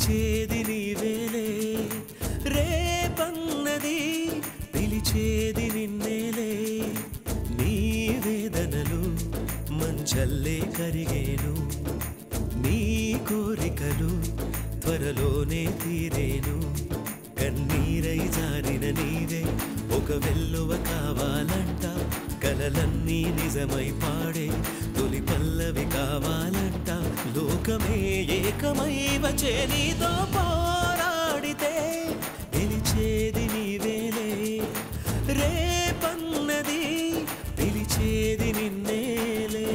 పిలిచేది నీవేలే రేపన్నది పిలిచేది నిన్నేలే నీ వేదనలు మంచల్లే కరిగేను నీ కోరికలు త్వరలోనే తీరేను కన్నీరై జారిన నీవే ఒక వెల్లువ కావాలంట కలలన్నీ నిజమై పాడే తొలి పల్లవి కావాలంట లోకమే ఏకమై వచ్చే నీతో పోరాడితే గెలిచేది నీవేలే రేపన్నది పిలిచేది నిన్నేలే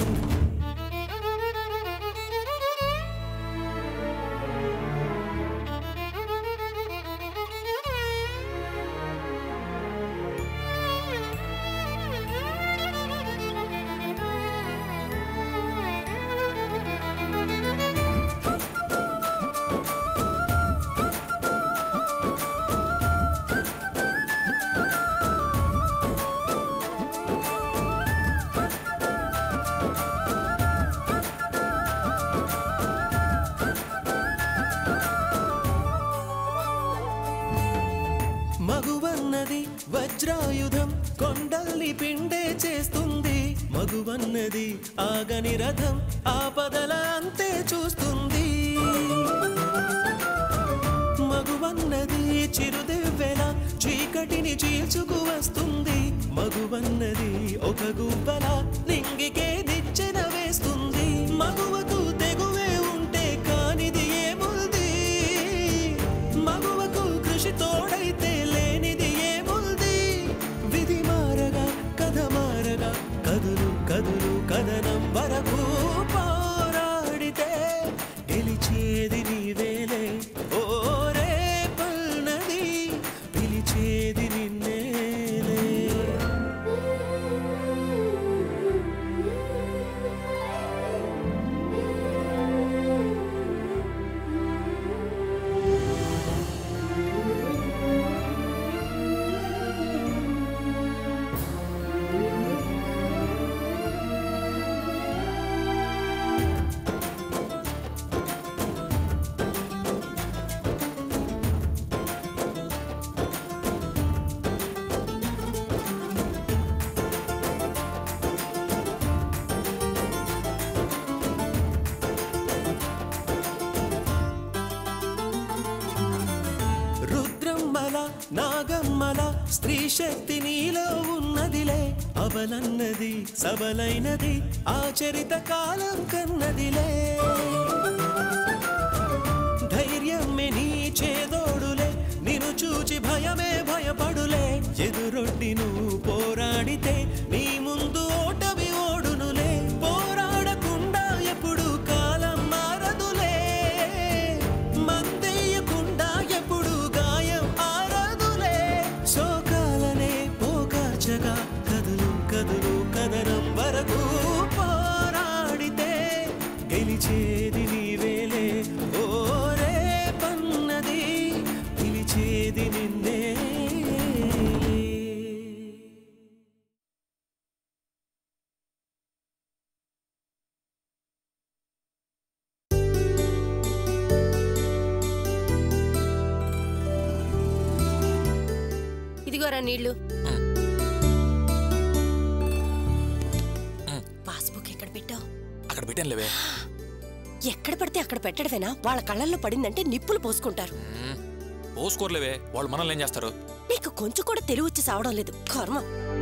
మగువన్నది వజ్రాయుధం కొండల్ని పిండే చేస్తుంది మగువన్నది ఆగని రథం ఆపదల అంతే చూస్తుంది మగువన్నది చిరుదివ్వెల చీకటిని చీల్చుకు వస్తుంది మగువన్నది ఒక గువ్వల నింగికే నిచ్చెన వేస్తుంది మగువకు తెగువే ఉంటే కానిది ఏముంది మగువకు కృషి తోడైతే లేనిది ఏముంది విధి మారగా కథ మారగా కదులు కదులు కథనం వరకు పోరాడితే గెలిచేది నీవేలే ఓ రేపల్నది పిలిచేది నిన్నేలే రుద్రమ్మల నాగమ్మల స్త్రీ శక్తి నీలో ఉన్నదిలే అవలన్నది సబలైనది ఆచరిత కాలం కన్నదిలే ధైర్యమే నీ చేదోడులే నిన్ను చూచి భయమే భయపడులే ఎదురొడ్డి నువ్వు పోరాడితే నీ ముందు ఓటమి ఓడునులే పోరాడకుండా ఎప్పుడు కాలం మారదులే మందేయకుండా ఎప్పుడు గాయం ఆరదులే శోకాలనే పోకార్చగా కదులు కదులు కదనం వరకు పోరాడితే గెలిచేది నీవేలే ఓ రేపన్నది పిలిచేది నిన్నే ఇదిగోరా నీళ్లు పాస్బుక్ ఎక్కడ పెట్టావు అక్కడ పెట్టాను లేవే ఎక్కడ పడితే అక్కడ పెట్టడమేనా వాళ్ళ కళ్ళల్లో పడిందంటే నిప్పులు పోసుకుంటారు పోసుకోర్లేవే వాళ్ళు మనల్ని ఏం చేస్తారు నీకు కొంచెం కూడా తెలివి వచ్చి సావడం లేదు కర్మ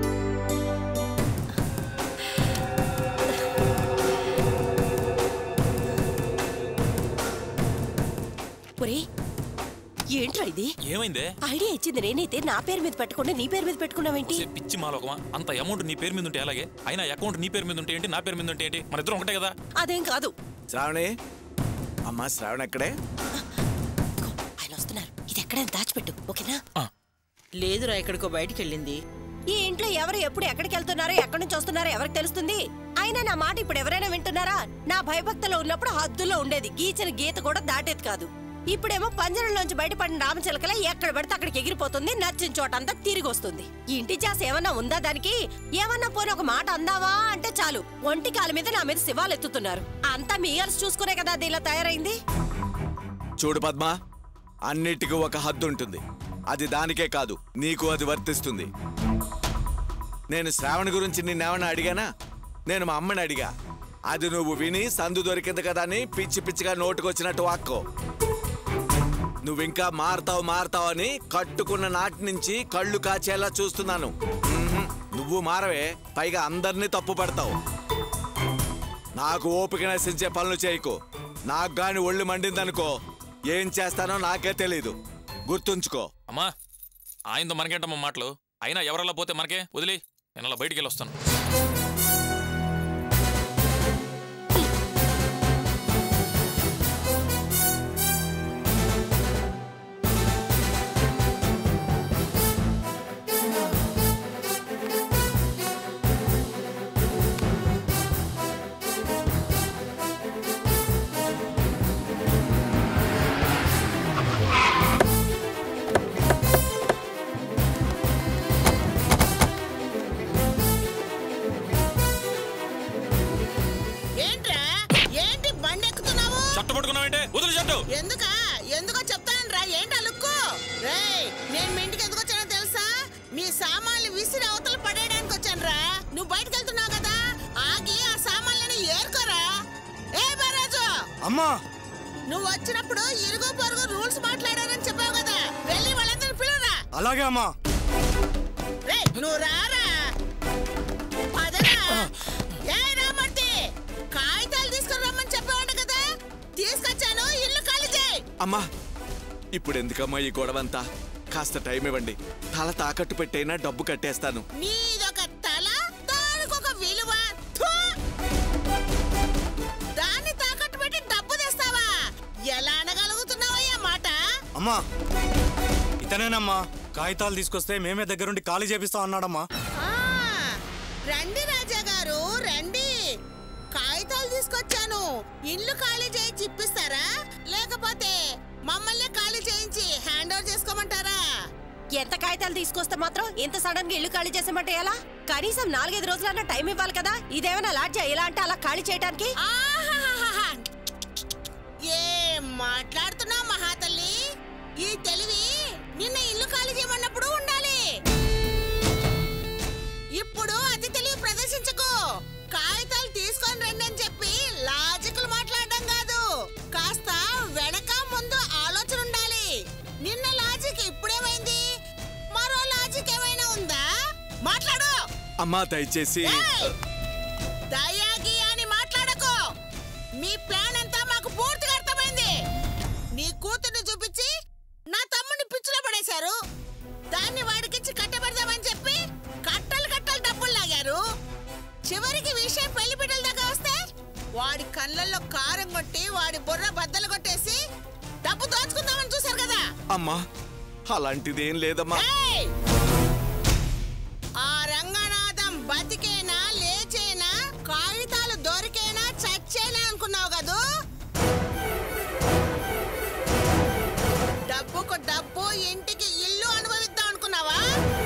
ఒరేయ్ ఏంట్రా ఇది ఏమైందే ఐడియా ఇచ్చింది నేనైతే నా పేరు మీద పెట్టకుండా నీ పేరు మీద పెట్టుకున్నావేంటి సే, పిచ్చి మాలోకమా అంత అమౌంట్ నీ పేరు మీద ఉంటే అలాగే అయినా అకౌంట్ నీ పేరు మీద ఉంటే ఏంటి నా పేరు మీద ఉంటే ఏంటి మన ఇద్దరం ఒకటే కదా అదేం కాదు శ్రావణి అమ్మా శ్రావణ ఎక్కడే ఇదిగో, ఆయన వస్తున్నారు ఇది ఎక్కడైనా దాచిపెట్టు ఓకేనా లేదురా ఎక్కడికో బయటికి వెళ్ళింది ఈ ఇంట్లో ఎవరు ఎప్పుడు ఎక్కడికి వెళ్తున్నారో ఎక్కడి నుంచి వస్తున్నారో ఎవరికి తెలుస్తుంది అయినా నా మాట ఇప్పుడు ఎవరైనా వింటున్నారా నా భయభక్తిలో ఉన్నప్పుడు హద్దులో ఉండేది గీచిన గీత కూడా దాటేది కాదు ఇప్పుడేమో పంజరంలోంచి బయటపడిన రామచిలకల ఎక్కడ పడితే అక్కడికి ఎగిరిపోతుంది నచ్చిన చోటంతా తిరిగి వస్తుంది ఇంటి జాస్ ఏమన్నా ఉందా దానికి ఏమన్నా పోనీ ఒక మాట అందావా అంటే చాలు ఒంటి కాలు మీద నా మీద శివాలు ఎత్తుతున్నారు అంతా మీ అలసి చూసుకునే కదా అది ఇలా తయారైంది చూడు పద్మ అన్నిటికీ ఒక హద్దు ఉంటుంది అది దానికే కాదు నీకు అది వర్తిస్తుంది నేను శ్రావణ్ గురించి నిన్నేమన్నా అడిగానా నేను మా అమ్మని అడిగా అది నువ్వు విని సందు దొరికింది కదా అని పిచ్చి పిచ్చిగా నోటుకొచ్చినట్టు వాక్కో నువ్వింకా మారతావు మారతావు అని కట్టుకున్న నాటి నుంచి కళ్ళు కాచేలా చూస్తున్నాను మ్మ్హ్. నువ్వు మారవే పైగా అందరినీ తప్పు పడతావు నాకు ఓపిక నశించే పనులు చేయకు నాకు గాని ఒళ్ళు మండిందనుకో ఏం చేస్తానో నాకే తెలీదు గుర్తుంచుకో అమ్మా ఆయనతో మనకేంటమ్మా మాటలు అయినా ఎవరలా పోతే మనకే వదిలి నేను అలా బయటికి వెళ్ళి వస్తాను ఏంట్రా ఏంటి బండి ఎక్కుతున్నావు చట్టు పట్టుకున్నావేంటే వదిలి చట్టు ఎందుక ఎందుకో చెప్తానరా ఏంటి అలుక్కు రేయ్ నేను మీ ఇంటికి ఎందుకు వచ్చానో తెలుసా మీ సామాన్లు విసిరి అవతల పడేయడానికి వచ్చానురా నువ్వు బయటకు వెళ్తున్నావు కదా ఆగి ఆ సామాన్లని ఏరుకోరా ఏ బారాజు అమ్మా నువ్వు వచ్చినప్పుడు ఇరుగు పొరుగు రూల్స్ మాట్లాడారని చెప్పావు కదా వెళ్ళి వాళ్ళందరిని పిలువరా అలాగే అమ్మా రేయ్ నువ్వు రారా పదరా ఏ రామూర్తి కాగితాలు తీసుకుని రమ్మని చెప్పేవాడు కదా తీసుకొచ్చాను ఇల్లు ఖాళీ చేయి అమ్మా ఇప్పుడు ఎందుకమ్మా ఈ గొడవంతా కాస్త టైం ఇవ్వండి తల తాకట్టు పెట్టైనా డబ్బు కట్టేస్తాను నీదొక తల దానికొక విలువ థూ! దాన్ని తాకట్టు పెట్టి డబ్బు తెస్తావా ఎలా అనగలుగుతున్నావయ్యా మాట అమ్మా ఇతనేనమ్మా కాగితాలు తీసుకొస్తే మేమే దగ్గరుండి ఖాళీ చేపిస్తాం అన్నాడమ్మా ఆ, రండి రాజా గారు రండి కాగితాలు తీసుకొచ్చాను ఇల్లు ఖాళీ చేయించి ఇప్పిస్తారా లేకపోతే మమ్మల్ని ఖాళీ చేయించి హ్యాండ్ ఓవర్ చేసుకోమంటారా ఎంత కాగితాలు తీసుకొస్తే మాత్రం ఇంత సడన్ గా ఇల్లు ఖాళీ చేసామంటే ఎలా కనీసం నాలుగైదు రోజులన్నా టైం ఇవ్వాలి కదా ఇదేమైనా లాడ్జా ఎలా అంటే అలా ఖాళీ చేయడానికి ఆహాహాహా. ఏం మాట్లాడుతున్నావు మహాతల్లి ఈ తెలివి నిన్న ఇల్లు ఖాళీ చేయమన్నప్పుడు ఉండాలి ఇప్పుడు అతి తెలివి ప్రదర్శించకు కాగితాలు తీసుకొని రండి అని చెప్పి లాజికల్ మాట్లాడడం కాదు కాస్త వెనక ముందు ఆలోచన ఉండాలి నిన్న లాజిక్ ఇప్పుడేమైంది మరో లాజిక్ ఏమైనా ఉందా మాట్లాడు అమ్మా దయచేసి ఏయ్! దయాగి అని మాట్లాడకు మీ ప్లాన్ అంతా మాకు పూర్తిగా అర్థమైంది నీ కూతుర్ని చూపించి నా తమ్ముడిని పిచ్చిలో పడేశారు దాన్ని వాడికిచ్చి కట్టబెడదామని చెప్పి కట్టలు కట్టలు డబ్బులు లాగారు చివరికి విషయం పెళ్లి బిడ్డల దాకా వస్తే వాడి కళ్ళల్లో కారం కొట్టి వాడి బుర్ర బద్దలు కొట్టేసి డబ్బు దోచుకుందామని చూశారు కదా అమ్మా అలాంటిదేం లేదమ్మా ఏయ్! ఆ రంగనాథం బతికేనా లేచేనా కాగితాలు దొరికేనా చచ్చేనా అనుకున్నావు కదూ డబ్బుకు డబ్బు ఇంటికి ఇల్లు అనుభవిద్దాం అనుకున్నావా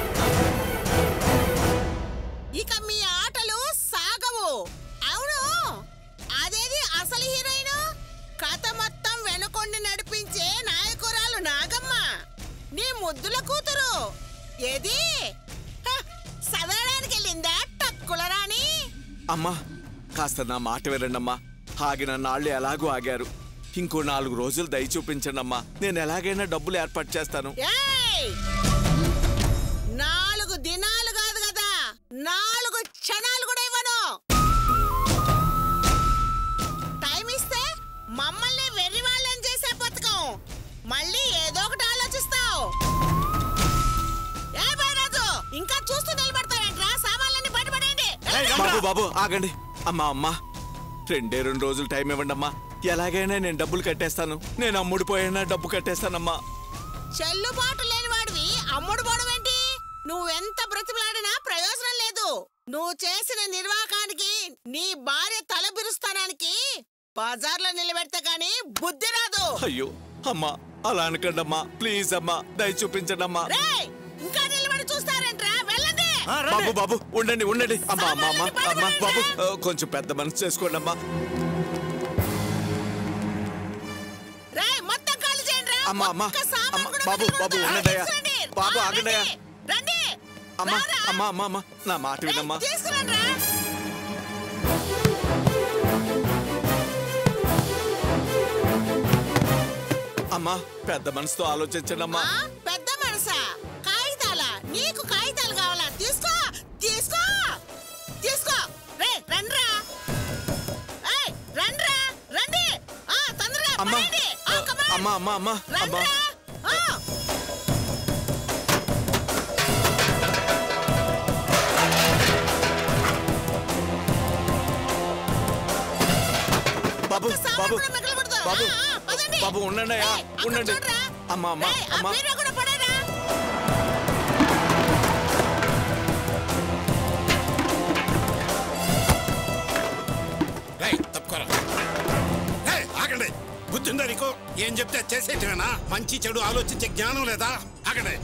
ఇక మీ ఆటలు సాగవు అవును అదేది అసలు హీరోయిన్ కథ మొత్తం వెనుకొండి నడిపించే నాయకురాలు నాగమ్మ నీ ముద్దుల కూతురు ఏది హ, చదవడానికి వెళ్ళిందా టక్కుల రాణి అమ్మా కాస్త నా మాట వినండమ్మా ఆగిన నాళ్ళు ఎలాగూ ఆగారు ఇంకో నాలుగు రోజులు దయ చూపించండి అమ్మా నేను ఎలాగైనా డబ్బులు ఏర్పాటు చేస్తాను ఏయ్! నాలుగు దినాలు కాదు కదా నాలుగు క్షణాలు కూడా ఇవ్వను టైం ఇస్తే మమ్మల్ని వెర్రి వాళ్ళని చేసే బతుకం మళ్ళీ ఏదో ఒకటి ఆలోచిస్తావు ఏ బాయరాజు ఇంకా చూస్తూ నిలబడతావేంట్రా సామాన్లన్నీ బయటపడేయండి బాబు బాబు ఆగండి అమ్మా అమ్మా రెండే రెండు రోజులు టైం ఇవ్వండి అమ్మా ఎలాగైనా నేను డబ్బులు కట్టేస్తాను నేను అమ్ముడు పోయినా డబ్బు కట్టేస్తానమ్మా చెల్లుబాటు లేని వాడివి అమ్ముడు పోవడం ఏంటి నువ్వెంత బ్రతిమలాడినా ప్రయోజనం లేదు నువ్వు చేసిన నిర్వాకానికి నీ భార్య తల బిరుస్తానానికి బజార్లో నిలబెడితే గాని బుద్ధి రాదు అయ్యో అమ్మా అలా అనకండి అమ్మా ప్లీజ్ అమ్మా దయ చూపించండి అమ్మా రేయ్ ఇంకా నిలబడి చూస్తారంట్రా వెళ్ళండి ఆ, రండి. బాబు బాబు ఉండండి ఉండండి అమ్మా అమ్మా అమ్మా అమ్మా బాబు ఆ, కొంచెం పెద్ద మనసు చేసుకోండి అమ్మా రేయ్ మొత్తం ఖాళీ అమ్మా అమ్మా ఒక్క సామాన్ అమ్మా కూడా బాబు బాబు మిగలకూడదు. ఉన్నదయ్యా తీసుకురండి. బాబు ఆ, ఆగండయ్యా రండి. రండి అమ్మా రారా. అమ్మా అమ్మా అమ్మా నా మాట వినమ్మా ఏయ్, తీసుకురండి రా. అమ్మా పెద్ద మనసుతో ఆలోచించండి అమ్మా ఆ, పెద్ద మనసా కాగితాలా నీకు కాగితాలు కావాలా తీసుకో తీసుకో తీసుకో రే రండ్రా ఏయ్, రండ్రా రండి ఆ తొందరగా అమ్మా పడండి. ఆ, come on. అమ్మా అమ్మా అమ్మా అమ్మా రండ్రా ఆ. బాబు ఒక్క సామాన్ బాబు కూడా మిగలకూడదు. బాబు ఆ, ఆ, పదండి. బాబు ఉండండి అయ్యా ఏయ్, అక్కడ ఉండండి చూడురా. అమ్మా అమ్మా ఏయ్, ఆ అమ్మా బీరువా కూడా పడేరా రేయ్, తప్పుకోరా రేయ్, ఆగండి బుద్ధి ఉందా నీకు ఏం చెప్తే అది చేసేటివేనా మంచి చెడు ఆలోచించే జ్ఞానం లేదా ఆగండి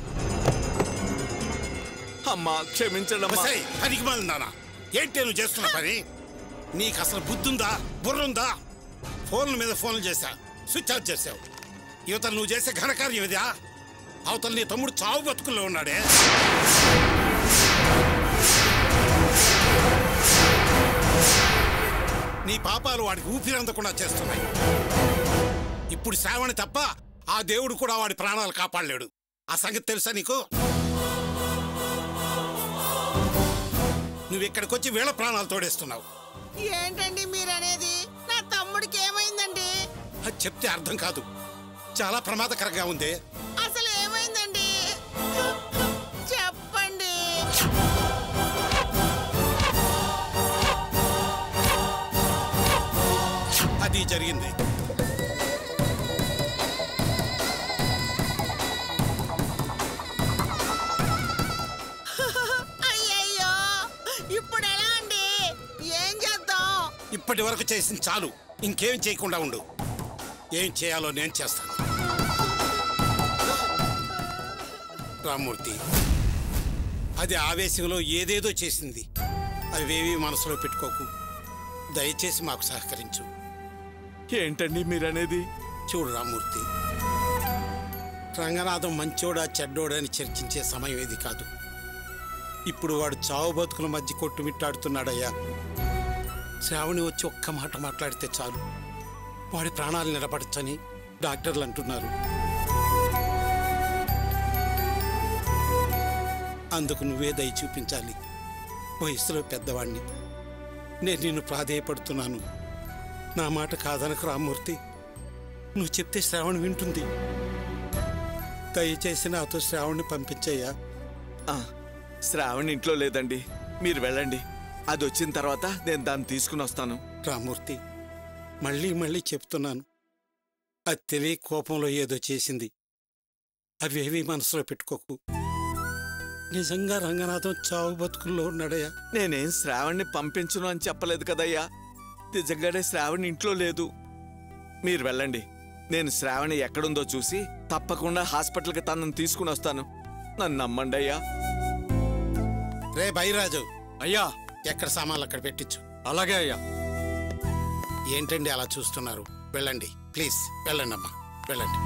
అమ్మా క్షమించండి అమ్మా బస్సై పనికి మాలిందానా ఏంటి నువ్వు చేస్తున్న పని నీకు అసలు బుద్ధి ఉందా బుర్ర ఉందా ఫోన్ల మీద ఫోన్లు చేశా స్విచ్ ఆఫ్ చేసావు యువతలు నువ్వు చేసే ఘనకార్యం ఇదా అవతల నీ తమ్ముడు చావు బతుకుల్లో ఉన్నాడే నీ పాపాలు వాడికి ఊపిరందకుండా చేస్తున్నాయి ఇప్పుడు శ్రావణి తప్ప ఆ దేవుడు కూడా వాడి ప్రాణాలు కాపాడలేడు ఆ సంగతి తెలుసా నీకు నువ్వు ఇక్కడికి వచ్చి వీళ్ళ ప్రాణాలు తోడేస్తున్నావు ఏంటండి మీరనేది నా తమ్ముడికి ఏమైందండి అది చెప్తే అర్థం కాదు చాలా ప్రమాదకరంగా ఉంది అసలు ఏమైందండి చెప్పండి అది జరిగింది అయ్యయ్యో ఇప్పుడు ఎలా అండి ఏం చేద్దాం ఇప్పటి వరకు చేసింది చాలు ఇంకేం చేయకుండా ఉండు ఏం చేయాలో నేను చేస్తాను రామ్మూర్తి అది ఆవేశంలో ఏదేదో చేసింది అవేవి మనసులో పెట్టుకోకు దయచేసి మాకు సహకరించు ఏంటండి మీరనేది చూడు రామ్మూర్తి రంగనాథం మంచోడా చెడ్డోడా అని చర్చించే సమయం ఇది కాదు ఇప్పుడు వాడు చావు బతుకుల మధ్య కొట్టుమిట్టాడుతున్నాడయ్యా శ్రావణి వచ్చి ఒక్క మాట మాట్లాడితే చాలు వాడి ప్రాణాలు నిలబడచ్చని డాక్టర్లు అంటున్నారు అందుకు నువ్వే దయ చూపించాలి వయసులో పెద్దవాణ్ణి నేను నిన్ను ప్రాధేయపడుతున్నాను నా మాట కాదనకు రామ్మూర్తి నువ్వు చెప్తే శ్రావణి వింటుంది దయచేసి నాతో శ్రావణ్ణి పంపించయ్యా ఆ, శ్రావణి ఇంట్లో లేదండి మీరు వెళ్ళండి అది వచ్చిన తర్వాత నేను దాన్ని తీసుకుని వస్తాను రామ్మూర్తి మళ్ళీ మళ్ళీ చెప్తున్నాను అది తెలియ కోపంలో ఏదో చేసింది అవేవి మనసులో పెట్టుకోకు నిజంగా రంగనాథం చావు బతుకుల్లో ఉన్నాడయ్యా నేనేం శ్రావణ్ణి పంపించను అని చెప్పలేదు కదయ్యా నిజంగానే శ్రావణి ఇంట్లో లేదు మీరు వెళ్ళండి నేను శ్రావణి ఎక్కడుందో చూసి తప్పకుండా హాస్పిటల్కి తనను తీసుకుని వస్తాను నన్ను నమ్మండి అయ్యా రే బైరాజు అయ్యా ఎక్కడ సామాన్లు అక్కడ పెట్టించు అలాగే అయ్యా ఏంటండి అలా చూస్తున్నారు వెళ్ళండి ప్లీజ్ వెళ్ళండి అమ్మా వెళ్ళండి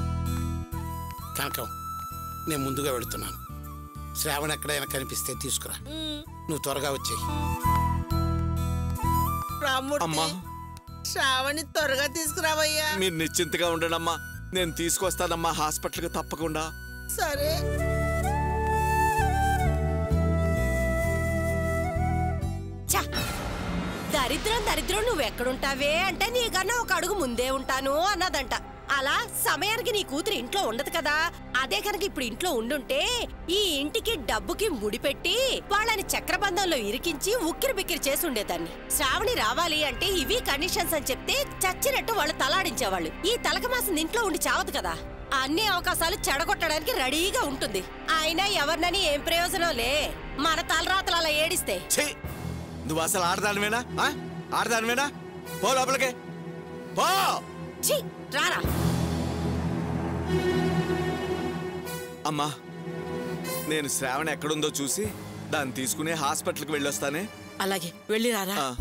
కనకం నేను ముందుగా వెళుతున్నాను శ్రావణ ఎక్కడైనా కనిపిస్తే తీసుకురా నువ్వు త్వరగా వచ్చేయి రామ్మూర్తి అమ్మా. శ్రావణి త్వరగా తీసుకురావయ్యా మీరు నిశ్చింతగా ఉండండి అమ్మా నేను తీసుకొస్తానమ్మా హాస్పిటల్కి తప్పకుండా సరే ఛ! దరిద్రం దరిద్రం నువ్వెక్కడుంటావే అంటే నీకన్నా ఒక అడుగు ముందే ఉంటాను అన్నదంట అలా సమయానికి నీ కూతురు ఇంట్లో ఉండదు కదా అదే కనుక ఇప్పుడు ఇంట్లో ఉండుంటే ఈ ఇంటికి డబ్బుకి ముడిపెట్టి వాళ్ళని చక్రబంధంలో ఇరికించి ఉక్కిరి బిక్కిరి చేసి ఉండేదాన్ని శ్రావణి రావాలి అంటే ఇవి కండిషన్స్ అని చెప్తే చచ్చినట్టు వాళ్ళు తలాడించేవాళ్ళు ఈ తలకమాసం ఇంట్లో ఉండి చావదు కదా అన్ని అవకాశాలు చెడగొట్టడానికి రెడీగా ఉంటుంది అయినా ఎవరినని ఏం ప్రయోజనం లే మన తలరాతలు అలా ఏడిస్తే ఛీ నువ్వు అసలు ఆడదానివేనా ఆ? ఆడదానివేనా పో లోపలికే పో ఛీ రారా అమ్మా నేను శ్రావణ ఎక్కడుందో చూసి దాన్ని తీసుకుని హాస్పిటల్కి వెళ్ళొస్తానే అలాగే వెళ్ళి రారా ఆ.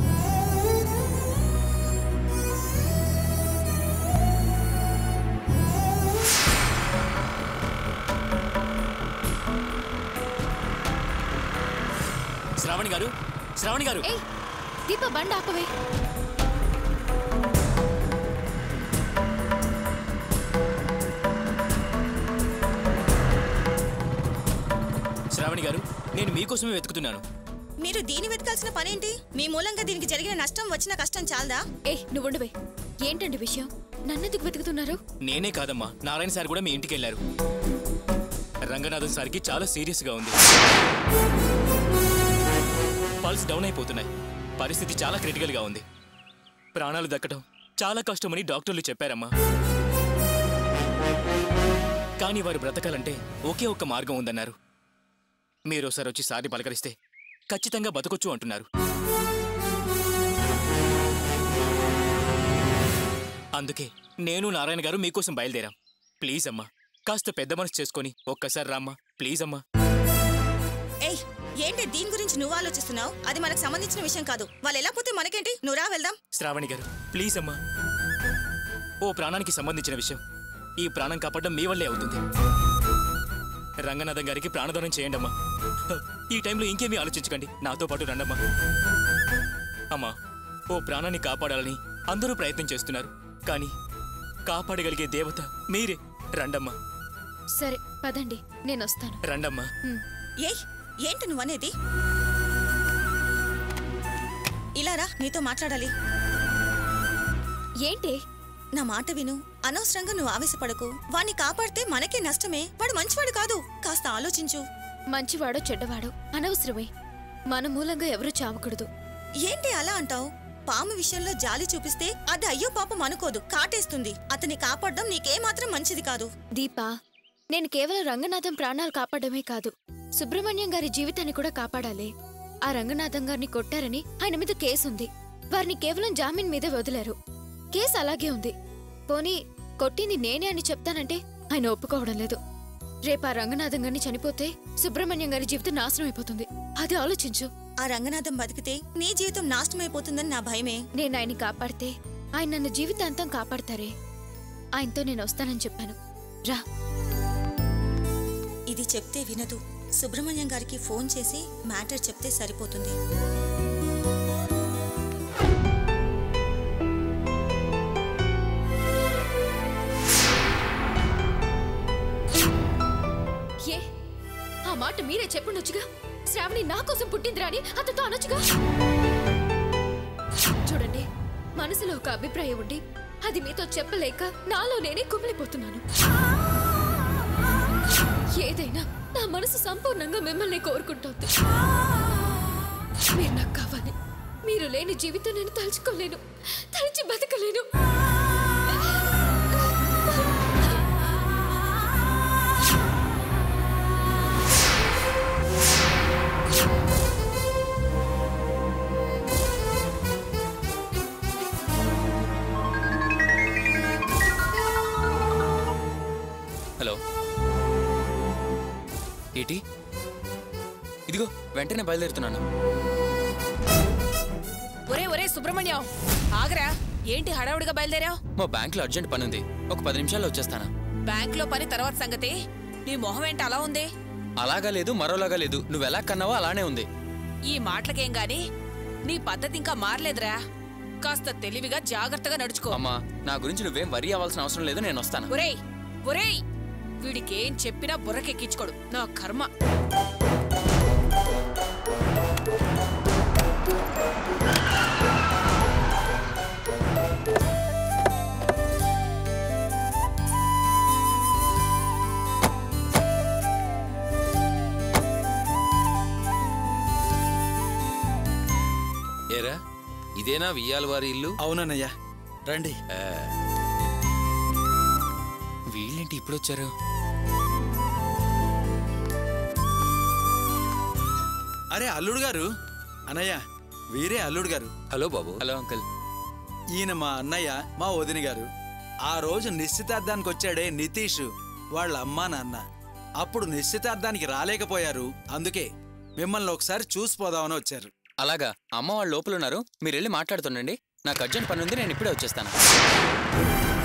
శ్రావణి గారు శ్రావణి గారు ఏయ్ దీప బండి ఆపవే శ్రావణి గారు నేను మీకోసమే వెతుకుతున్నాను మీరు దీని వెతకాల్సిన పనేంటి మీ మూలంగా దీనికి జరిగిన నష్టం వచ్చిన కష్టం చాలదా ఏయ్ నువ్వు ఉండవే ఏంటండి విషయం నన్నెందుకు వెతుకుతున్నారు నేనే కాదమ్మా నారాయణ సార్ కూడా మీ ఇంటికి వెళ్ళారు రంగనాథన్ సార్కి చాలా సీరియస్గా ఉంది పల్స్ డౌన్ అయిపోతున్నాయి పరిస్థితి చాలా క్రిటికల్గా ఉంది ప్రాణాలు దక్కడం చాలా కష్టమని డాక్టర్లు చెప్పారమ్మా కానీ వారు బ్రతకాలంటే ఒకే ఒక్క మార్గం ఉందన్నారు మీరోసారి వచ్చి సార్ని పలకరిస్తే ఖచ్చితంగా బతకొచ్చు అంటున్నారు అందుకే నేను నారాయణ గారు మీకోసం బయలుదేరాం ప్లీజ్ అమ్మా కాస్త పెద్ద మనసు చేసుకొని ఒక్కసారి రామ్మా ప్లీజ్ అమ్మా ఏయ్ ఏంటి దీని గురించి నువ్వు ఆలోచిస్తున్నావు అది మనకు సంబంధించిన విషయం కాదు వాళ్ళు ఎలా పోతే మనకేంటి నువ్వు రా వెళ్దాం శ్రావణి గారు ప్లీజ్ అమ్మా ఓ ప్రాణానికి సంబంధించిన విషయం ఈ ప్రాణం కాపాడడం మీ వల్లే అవుతుంది రంగనాథం గారికి ప్రాణదానం చేయండి అమ్మా ఈ టైంలో ఇంకేమీ ఆలోచించకండి నాతో పాటు రండమ్మా అమ్మా ఓ ప్రాణాన్ని కాపాడాలని అందరూ ప్రయత్నం చేస్తున్నారు కానీ కాపాడగలిగే దేవత మీరే రండమ్మా సరే పదండి నేను వస్తాను రండమ్మా ఏయ్ ఏంటి నువ్వనేది ఇలా రా నీతో మాట్లాడాలి ఏంటి నా మాట విను అనవసరంగా నువ్వు ఆవేశపడకు వాణ్ణి కాపాడితే మనకే నష్టమే వాడు మంచివాడు కాదు కాస్త ఆలోచించు మంచివాడో చెడ్డవాడో అనవసరమే మన మూలంగా ఎవరూ చావకూడదు ఏంటి అలా అంటావు పాము విషయంలో జాలి చూపిస్తే అది అయ్యో పాపం అనుకోదు కాటేస్తుంది అతన్ని కాపాడడం నీకేమాత్రం మంచిది కాదు దీపా నేను కేవలం రంగనాథం ప్రాణాలు కాపాడమే కాదు సుబ్రహ్మణ్యం గారి జీవితాన్ని కూడా కాపాడాలి ఆ రంగనాథం గారిని కొట్టారని ఆయన మీద కేసుంది వారిని కేవలం జామీన్ మీదే వదిలారు కేసు అలాగే ఉంది పోనీ కొట్టింది నేనే అని చెప్తానంటే ఆయన ఒప్పుకోవడం లేదు రేపు ఆ రంగనాథం గారిని చనిపోతే సుబ్రహ్మణ్యం గారి జీవితం నాశనం అయిపోతుంది అది ఆలోచించు ఆ రంగనాథం బతికితే నీ జీవితం నాశనమైపోతుందని నా భయమే నేను ఆయన్ని కాపాడితే ఆయన నన్ను జీవితాంతం కాపాడతారే ఆయనతో నేను వస్తానని చెప్పాను రా ఇది చెప్తే వినదు సుబ్రహ్మణ్యం గారికి ఫోన్ చేసి మ్యాటర్ చెప్తే సరిపోతుంది ఏ ఆ మాట మీరే చెప్పుండొచ్చుగా శ్రావణి నా కోసం పుట్టిందిరా అని అతనితో అనొచ్చుగా చూడండి మనసులో ఒక అభిప్రాయం ఉండి అది మీతో చెప్పలేక నాలో నేనే కుమిలిపోతున్నాను ఏదైనా నా మనసు సంపూర్ణంగా మిమ్మల్ని కోరుకుంటోంది మీరు నాకు కావాలి మీరు లేని జీవితం నేను తలుచుకోలేను తలిచి బతకలేను హలో ఏటి ఇదిగో వెంటనే బయలుదేరుతున్నాను ఒరే ఒరే సుబ్రహ్మణ్యం ఆగరా ఏంటి హడావుడిగా బయలుదేరావు మా బ్యాంక్లో అర్జెంట్ పని ఉంది ఒక పది నిమిషాల్లో వచ్చేస్తాను బ్యాంక్ లో పని తర్వాత సంగతి నీ మొహం ఏంటి అలా ఉంది అలాగా లేదు మరోలాగా లేదు నువ్వు ఎలా కన్నావో అలానే ఉంది ఈ మాటలకేం గాని నీ పద్ధతి ఇంకా మారలేదురా కాస్త తెలివిగా జాగ్రత్తగా నడుచుకో అమ్మా నా గురించి నువ్వేం వరి అవ్వాల్సిన అవసరం లేదు నేను వస్తాను ఒరేయ్ ఒరేయ్ వీడికేం చెప్పినా బుర్రకెక్కించుకోడు నా కర్మ ఏరా ఇదేనా వియ్యాల వారి ఇల్లు అవునన్నయ్యా రండి వీళ్ళేంటి ఇప్పుడు వచ్చారు అరే అల్లుడు గారు అన్నయ్య వీరే అల్లుడు గారు హలో బాబు హలో అంకుల్ ఈయన మా అన్నయ్య మా వదిన గారు ఆ రోజు నిశ్చితార్థానికి వచ్చాడే నితీష్ వాళ్ళ అమ్మా నాన్న అప్పుడు నిశ్చితార్థానికి రాలేకపోయారు అందుకే మిమ్మల్ని ఒకసారి చూసిపోదామని వచ్చారు అలాగా అమ్మ వాళ్ళు లోపల ఉన్నారు మీరు వెళ్ళి మాట్లాడుతుండండి నాకు అర్జెంట్ పని ఉంది నేను ఇప్పుడే వచ్చేస్తాను